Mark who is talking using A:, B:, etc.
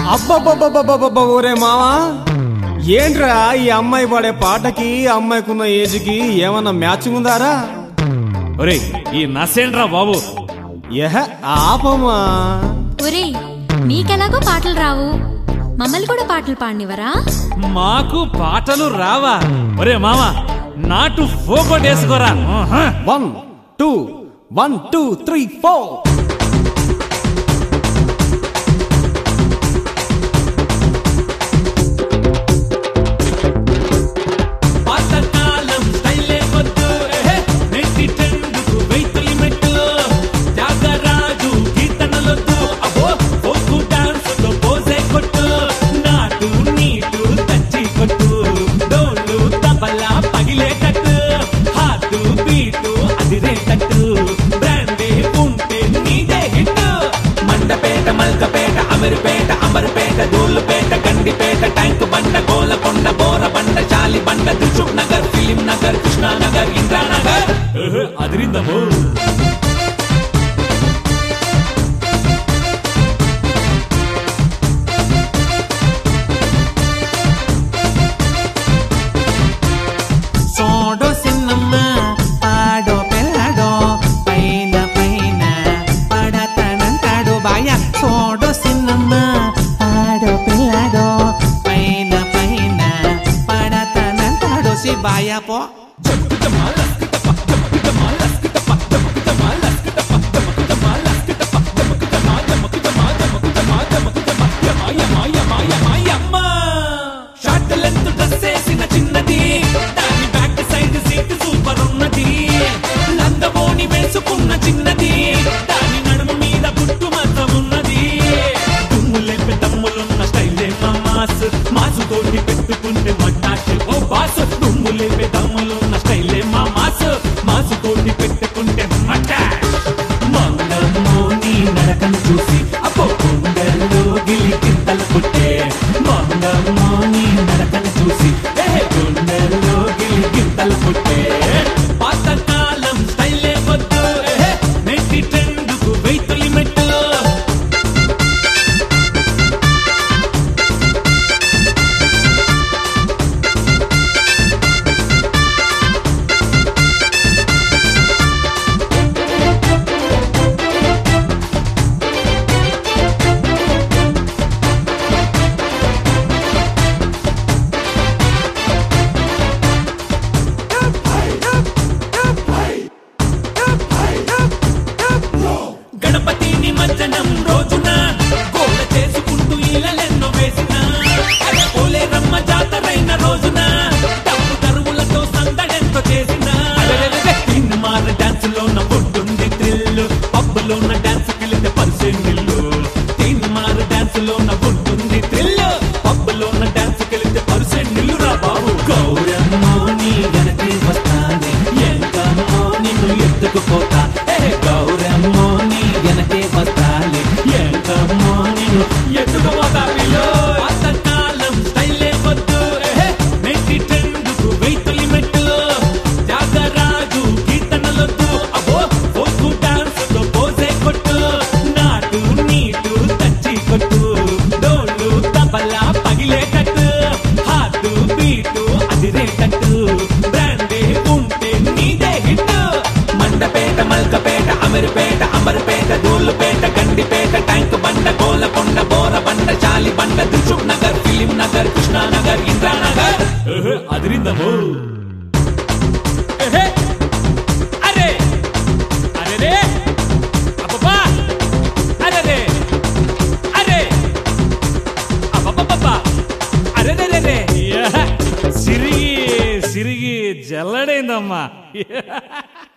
A: అబ్బబ్బబ్బబ్బబ్బబ్బ ఒరే మావా ఏంట్రా ఈ అమ్మాయి పాడే పాటకి అమ్మాయికున్న ఏజ్కి ఏమన్నా మ్యాచింగ్ ఉందారా
B: ఒరే ఈ నసేంట్రా బాబు
A: ఎహ ఆపమా
C: ఒరేయ్ నీకెలాగో పాటలు రావు మమ్మల్ని కూడా పాటలు పాడినివరా
B: మాకు పాటలు రావా ఒరే మామ నాటు ఫోకొట్టేసుకోరా ఆహా.
A: One two one two three four
B: పాతకాలం స్టైలే వద్దు, ఎహె, నెట్టి ట్రెండుకు వెయ్తులి మెట్టు. త్యాగరాజు కీర్తనలొద్దు, అబ్బో, ఫోకు డాన్సుతో పోజే కొట్టు. నాటు నీటు తచ్చి కొట్టు. డోలు తబలా పగిలేటట్టు. హాటు బీటు అదిరేటట్టు. బ్రాండీ ఉంటే నీదే హిట్. మండపేట మల్కపేట అమీర్పేట అమర్పేట దూలుపేట గండిపేట ట్యాంక్ బండ గోలకొండ బోర బండ చాలి బండ దిల్సుఖ్ నగర్ ఫిలిం నగర్ కృష్ణానగర్ ఇంద్రానగర్ అదిరిందము
D: సోడో సిన్నమ్మ పాడో పిల్లడో పైన పైన పడతనంటాడు బాయ సోడో సిన్నమ్మ పాడో పిల్లడో పైన పైన పడతనంటాడు సి బాయ పో
B: షార్ట్ లెంత్ డ్రెస్ వేసిన చిన్నది దాని బ్యాక్ సైడ్ సీట్ సూపర్ ఉన్నది లందబోని వేసుకున్న చిన్నది దాని నడుము మీద పుట్టు మాత్రం ఉన్నది దుమ్ములేపే దమ్ములున్న స్టైలే మా మాస్ మాసు తోటి పెట్టుకుంటే మట్టాష్ ఓ బాస్ దుమ్ములేపే దమ్ములున్న స్టైలే మా మాస్ మాసు తోటి పెట్టుకుంటే మట్టాష్ మంగమ్మోని నడకను చూసి అప్పో గుండెల్లో గిలి కింతలు పుట్టే మంగమ్మోని నడకను చూసి ఏ గుండెల్లో గిలి కింతలు పుట్టే పాతకాలం స్టైలే వద్దు ఏ నెట్టి ట్రెండుకు వెయ్తులి మెట్టు గణపతి నిమజ్జనం రోజున గోల చేసుకుంటూ ఇళ్ళెన్నో వేసిన అరే ఓలే రమ్మ జాతరైన రోజున డబ్బు దరువులతో సందడెంతో చేసిన మార డాన్స్ లోన పొట్టుంది థ్రిల్ పబ్బులోన డాన్స్ కెళితే పరిసే నిల్లు తీన్ మార డాన్స్ లోన పొట్టుంది థ్రిల్ పబ్బులోన డాన్స్ కెళితే పరిసే నిల్లు రా బాబు గౌరమ్మో నీ గనకి వస్తానే ఎంకమ్మో నిన్ను ఎత్తుకుపోతా ఏ గౌరమ్మో నీ వెనకే వస్తాలే ఎంకమ్మో నిన్ను ఎత్తుకుపోతా పిల్లో పాతకాలం స్టైలే వద్దు ఏ నెట్టి ట్రెండుకు వెయ్తులి మెట్టు త్యాగరాజు కీర్తనలొద్దు అబ్బో ఫోకు డాన్స్ తో పోసే కొట్టు నాటు నీటు తచ్చి కొట్టు డోలు తబలా పగిలేటట్టు హాటు బీటు అదిరేటట్టు బ్రాండీ ఉంటే నీదే హిట్ మండపేట మల్కపేట అమీర్పేట అమర్పేట దూలుపేట గండిపేట ట్యాంక్ బండ గోలకొండ బోర బండ చాలి బండ దిల్సుఖ్ నగర్ ఫిలిం నగర్ కృష్ణానగర్ ఇంద్రానగర్ అదిరిందము ఎహే! అరే! అరెరే! అబ్బబ్బా! అరెరే! అరే! అబ్బబ్బబ్బబ్బా! అరెరెరెరే! యా! సిరిగి సిరిగి జల్లడైందమ్మా